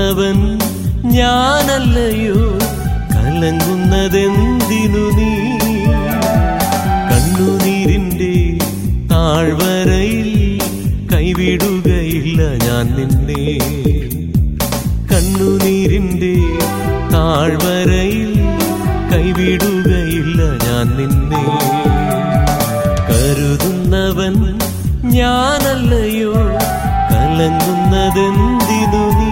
കരുതുന്നവൻ ഞാനല്ലയോ കലങ്ങുന്നതെന്തിനു നീ കണ്ണുനീരിൻ്റെ താഴ്വരയിൽ കൈവിടുകയില്ല ഞാൻ നിന്നെ കണ്ണുനീരിൻ്റെ താഴ്വരയിൽ കൈവിടുകയില്ല ഞാൻ നിന്നെ കരുതുന്നവൻ ഞാനല്ലയോ കലങ്ങുന്നതെന്തിനു നീ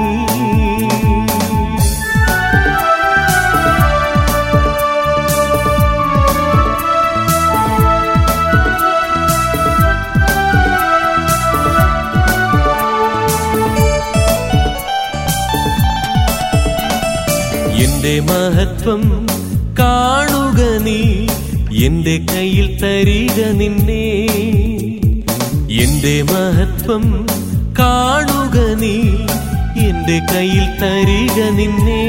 എന്റെ മഹത്വം കാണുക നീ എന്റെ കയ്യിൽ തരിക നിന്നെ എന്റെ മഹത്വം കാണുക നീ എന്റെ കയ്യിൽ തരിക നിന്നെ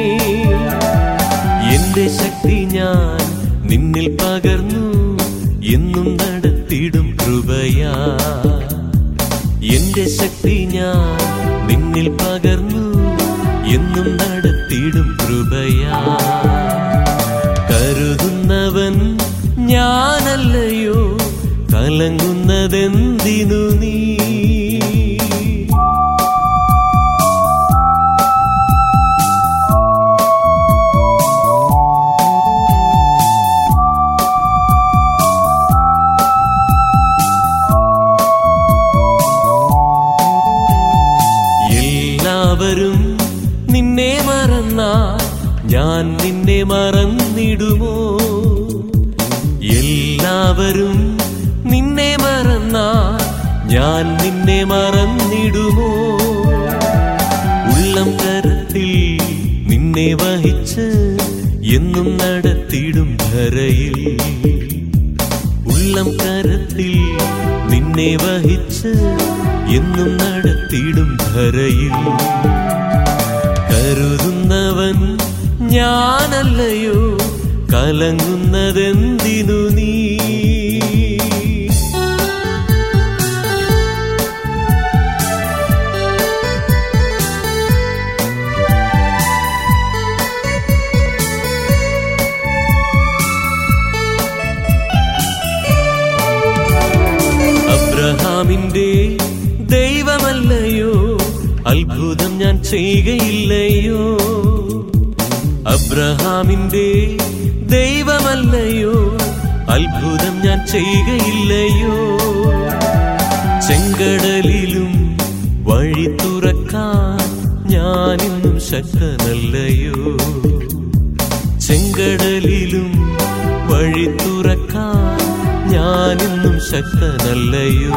എന്റെ ശക്തി ഞാൻ നിന്നിൽ പകർന്നു എന്നും നടത്തിടും കൃപയാ എന്റെ ശക്തി ഞാൻ നിന്നിൽ പകർന്നു എന്നും നടത്തിടും കൃപയാ കരുതുന്നവൻ ഞാനല്ലയോ കലങ്ങുന്നതെന്തിനു നീ എല്ലാവരും നിന്നെ മറന്നാ ഞാൻ നിന്നെ മറന്നിടുമോ എല്ലാവരും നിന്നെ മറന്നാ ഞാൻ നിന്നെ മറന്നിടുമോ ഉള്ളം കരത്തിൽ നിന്നെ വഹിച്ച് എന്നും നടത്തിടും ധരയിൽ ഉള്ളം കരത്തിൽ നിന്നെ വഹിച്ച് എന്നും നടത്തിടും ധരയിൽ കരുതുന്നവൻ ഞാനല്ലയോ കലങ്ങുന്നതെന്തിനു നീ അബ്രഹാമിന്റെ ദൈവമല്ലയോ അത്ഭുതം ഞാൻ ചെയ്യുകയില്ലയോ അബ്രഹാമിന്റെ ദൈവമല്ലയോ അത്ഭുതം ഞാൻ ചെയ്യുകയില്ലയോ ചെങ്കടലിലും വഴി തുറക്കാൻ ഞാനിന്നും ശക്തനല്ലയോ ചെങ്കടലിലും വഴി തുറക്കാൻ ഞാനിന്നും ശക്തനല്ലയോ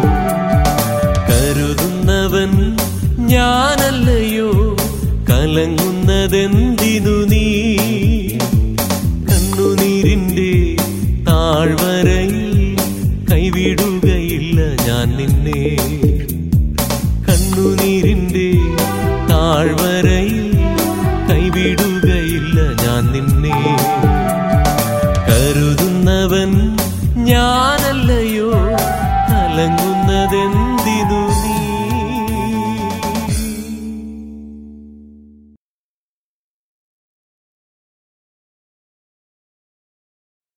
കരുതുന്നവൻ ഞാനല്ലയോ കലങ്ങുന്നതെന്തിനു നീ കണ്ണുനീരിൻ്റെ താഴ്വരയിൽ കൈവിടുകയില്ല ഞാൻ നിന്നെ കണ്ണുനീരിൻ്റെ താഴ്വരയിൽ കൈവിടുകയില്ല ഞാൻ നിന്നെ കരുതുന്നവൻ ഞാനല്ലയോ കലങ്ങുന്നതെന്തിനു നീ